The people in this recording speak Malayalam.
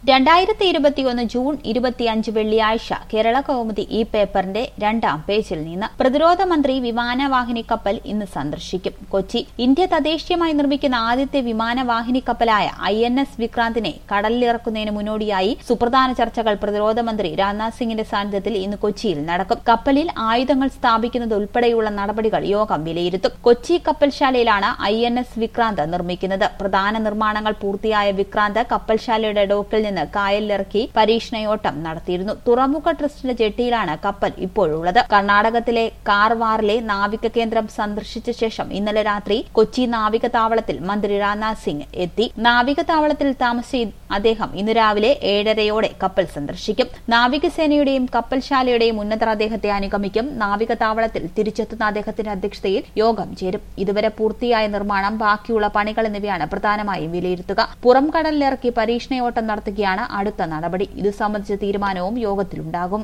രണ്ടായിരത്തി ഇരുപത്തിയൊന്ന് ജൂൺ ഇരുപത്തിയഞ്ച് വെള്ളിയാഴ്ച കേരള കൗമുദി ഈ പേപ്പറിന്റെ രണ്ടാം പേജിൽ നിന്ന് പ്രതിരോധ മന്ത്രി വിമാനവാഹിനി കപ്പൽ ഇന്ന് സന്ദർശിക്കും കൊച്ചി ഇന്ത്യ തദ്ദേശീയമായി നിർമ്മിക്കുന്ന ആദ്യത്തെ വിമാനവാഹിനി കപ്പലായ ഐ എൻ എസ് വിക്രാന്തിനെ കടലിലിറക്കുന്നതിന് മുന്നോടിയായി സുപ്രധാന ചർച്ചകൾ പ്രതിരോധ മന്ത്രി രാജ്നാഥ് സിംഗിന്റെ സാന്നിധ്യത്തിൽ ഇന്ന് കൊച്ചിയിൽ നടക്കും കപ്പലിൽ ആയുധങ്ങൾ സ്ഥാപിക്കുന്നത് ഉൾപ്പെടെയുള്ള നടപടികൾ യോഗം വിലയിരുത്തും കൊച്ചി കപ്പൽശാലയിലാണ് ഐ എൻ എസ് വിക്രാന്ത് നിർമ്മിക്കുന്നത് പ്രധാന നിർമ്മാണങ്ങൾ പൂർത്തിയായ വിക്രാന്ത് കപ്പൽശാലയുടെ ഡോക്കിൽ നിന്ന് കായലിലിറക്കി പരീക്ഷണയോട്ടം നടത്തിയിരുന്നു തുറമുഖ ട്രസ്റ്റിന്റെ ജെട്ടിയിലാണ് കപ്പൽ ഇപ്പോഴുള്ളത് കർണാടകത്തിലെ കാർവാറിലെ നാവിക കേന്ദ്രം സന്ദർശിച്ച ശേഷം ഇന്നലെ രാത്രി കൊച്ചി നാവിക താവളത്തിൽ മന്ത്രി രാജ്നാഥ് സിംഗ് എത്തി നാവിക താവളത്തിൽ താമസിച്ച അദ്ദേഹം ഇന്ന് രാവിലെ ഏഴരയോടെ കപ്പൽ സന്ദർശിക്കും നാവികസേനയുടെയും കപ്പൽശാലയുടെയും ഉന്നതർ അദ്ദേഹത്തെ അനുഗമിക്കും നാവിക താവളത്തിൽ തിരിച്ചെത്തുന്ന അദ്ദേഹത്തിന്റെ അധ്യക്ഷതയിൽ യോഗം ചേരും ഇതുവരെ പൂർത്തിയായ നിർമ്മാണം ബാക്കിയുള്ള പണികൾ എന്നിവയാണ് പ്രധാനമായും വിലയിരുത്തുക പുറം കടലിലിറക്കി പരീക്ഷണയോട്ടം നടത്തുകയാണ് അടുത്ത നടപടി ഇതു സംബന്ധിച്ച തീരുമാനവും യോഗത്തിലുണ്ടാകും